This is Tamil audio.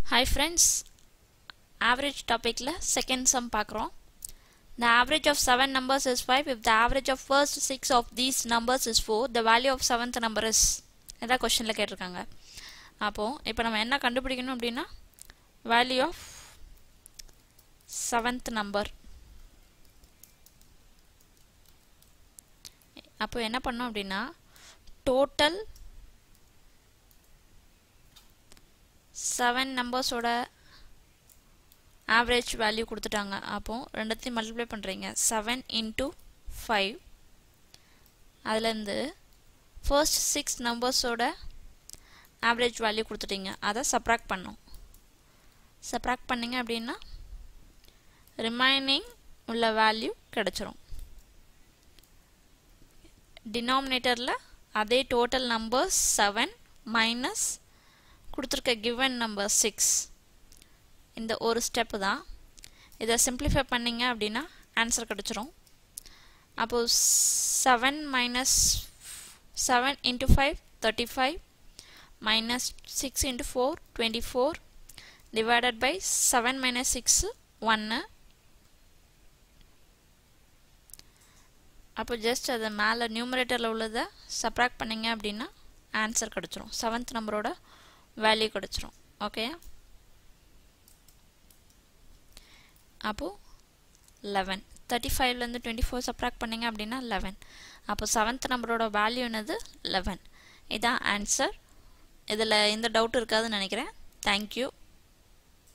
Hi friends, average topicல second sum பார்க்குறோம் The average of 7 numbers is 5. If the average of first 6 of these numbers is 4, the value of 7th number is இதான் கொஷனில் கேட்டிருக்காங்க அப்போது இப்போ நம்ம என்ன கண்டுபிடிக்கணும் அப்படின்னா வேல்யூ ஆஃப் செவன்த் நம்பர் அப்போ என்ன பண்ணோம் அப்படின்னா டோட்டல் செவன் நம்பர்ஸோட ஆவரேஜ் வேல்யூ கொடுத்துட்டாங்க அப்போது ரெண்டுத்தையும் மல்டிப்ளை பண்ணுறீங்க செவன் இன்ட்டு ஃபைவ் அதுலேருந்து ஃபர்ஸ்ட் சிக்ஸ் நம்பர்ஸோட ஆவரேஜ் வேல்யூ கொடுத்துட்டீங்க அதை சப்ராக்ட் பண்ணோம் சப்ராக்ட் பண்ணிங்க அப்படின்னா ரிமைனிங் உள்ள வேல்யூ கிடச்சிரும் டினாமினேட்டரில் அதே டோட்டல் நம்பர் செவன் மைனஸ் கொடுத்துருக்க கிவன் நம்பர் சிக்ஸ் இந்த ஒரு ஸ்டெப்பு தான் இதை சிம்பிளிஃபை பண்ணிங்க அப்படின்னா ஆன்சர் கிடச்சிரும் அப்போது seven minus seven into five thirty five minus six into four twenty four divided by seven minus six ஒன்று அப்போ ஜஸ்ட் அதை மேலே நியூமரேட்டரில் உள்ளதை சப்ராக்ட் பண்ணிங்க அப்படின்னா ஆன்சர் கிடச்சிரும் செவன்த் நம்பரோட வேல்யூ கிடச்சிரும் ஓகே அப்போது லெவன் தேர்ட்டி ஃபைவ்லேருந்து டுவெண்ட்டி ஃபோர் சப்ராக்ட் பண்ணிங்க அப்படின்னா லெவன் அப்போ செவன்த் நம்பரோட வேல்யூ என்னது லெவன் இதான் ஆன்சர் இதில் எந்த டவுட்டும் இருக்காதுன்னு நினைக்கிறேன் தேங்க்யூ